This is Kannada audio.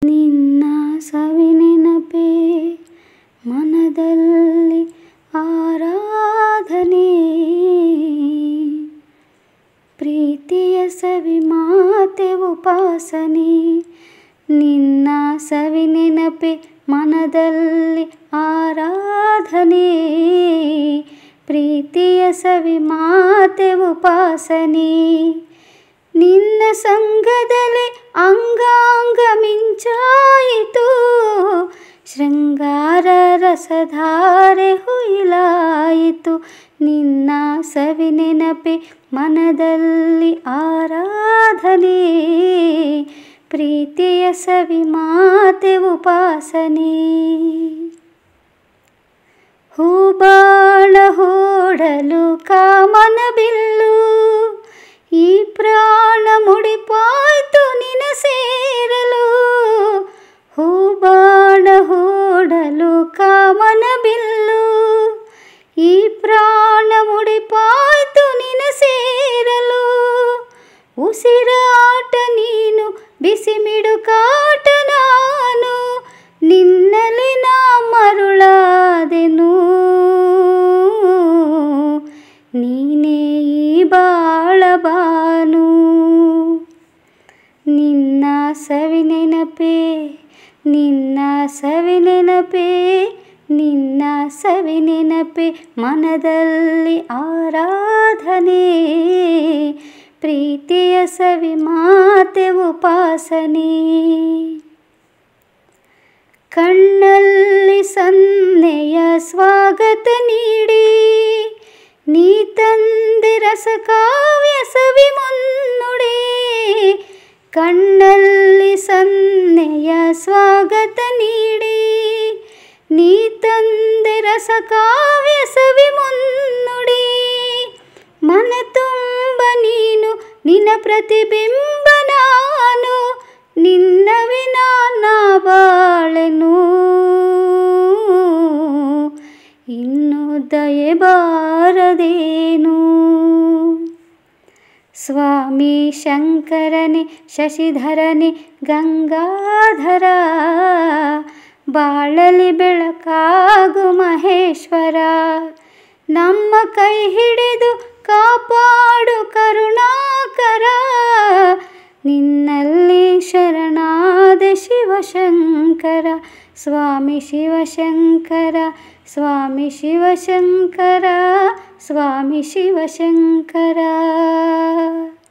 ನಿನ್ನ ಸವಿನೆನಪೇ ಮನದಲ್ಲಿ ಆರಾಧನೆ ಪ್ರೀತಿಯ ಸವಿ ಮಾತೆ ಉಪಾಸನೆ ನಿನ್ನ ಸವಿನೆನಪೆ ಮನದಲ್ಲಿ ಆರಾಧನೆ ಪ್ರೀತಿಯ ಸವಿ ಮಾತೆ ಉಪಾಸನೆ ನಿನ್ನ ಸಂಘದಲ್ಲಿ ಅಂಗಾಂಗ ಮಿಂಚಾಯಿತು ಶೃಂಗಾರ ರಸಧಾರೆ ಹುಯಿಲಾಯಿತು ನಿನ್ನ ಸವಿ ನೆನಪೆ ಮನದಲ್ಲಿ ಆರಾಧನೆ ಪ್ರೀತಿಯ ಸವಿ ಮಾತೆ ಉಪಾಸನೆ ಹೂಬಾಳ ಹೂಡಲು ಕಾಮನ ಬಿಲ್ಲು ಈ ಪ್ರಾಣ ಮುಡಿಪಾಯ್ತು ನಿನ ಸೇರಲು ಹೂಬಾಣ ಹೂಡಲು ಕಾಮನ ಬಿಲ್ಲು ಈ ಪ್ರಾಣ ಮುಡಿಪಾಯ್ತು ನಿನ ಸೇರಲು ಉಸಿರಾಟ ನೀನು ಬಿಸಿ ಮಿಡುಕಾಟ ನಾನು ನಿನ್ನಲ್ಲಿ ನಾ ಮರುಳಾದೆನು ನೀನೇ ಈ ಬಾಳಬಾನು ನಿನ್ನ ಸವಿ ನೆನಪೇ ನಿನ್ನ ಸವಿ ನೆನಪೇ ನಿನ್ನ ಸವಿ ನೆನಪೆ ಮನದಲ್ಲಿ ಆರಾಧನೆ ಪ್ರೀತಿಯ ಸವಿ ಮಾತೆ ಉಪಾಸನೆ ಕಣ್ಣಲ್ಲಿ ಸನ್ನೆಯ ಸ್ವಾಗತ ನೀಡಿ ನೀ ತಂದೆ ರಸಕಾವ್ಯ ಸವಿ ಮುನ್ನುಡಿ ಕಣ್ಣಲ್ಲಿ ಸನ್ನೆಯ ಸ್ವಾಗತ ನೀಡಿ ನೀ ತಂದೆ ರಸಕಾವ್ಯ ಸವಿ ಮುನ್ನುಡಿ ಮನ ತುಂಬ ನೀನು ನಿನ್ನ ಪ್ರತಿಬಿಂಬ ನಾನು ನಿನ್ನ ವಿನಾ ನಾ ಬಾಳೆನು ಇನ್ನು ದಯೆ ಬಾರದೇನು ಸ್ವಾಮಿ ಶಂಕರನೆ ಶಶಿಧರನೆ ಗಂಗಾಧರ ಬಾಳಲಿ ಬೆಳಕಾಗು ಮಹೇಶ್ವರ ನಮ್ಮ ಕೈ ಹಿಡಿದು ಕಾಪಾಡು ಕರುಣಾಕರ ನಿನ್ನಲ್ಲಿ ಶರಣಾದ ಶಿವಶಂಕರ ಸ್ವಾಮಿ ಶಿವಶಂಕರ ಸ್ವಾಮಿ ಶಿವಶಂಕರ ಸ್ವಾಮಿ ಶಿವಶಂಕರ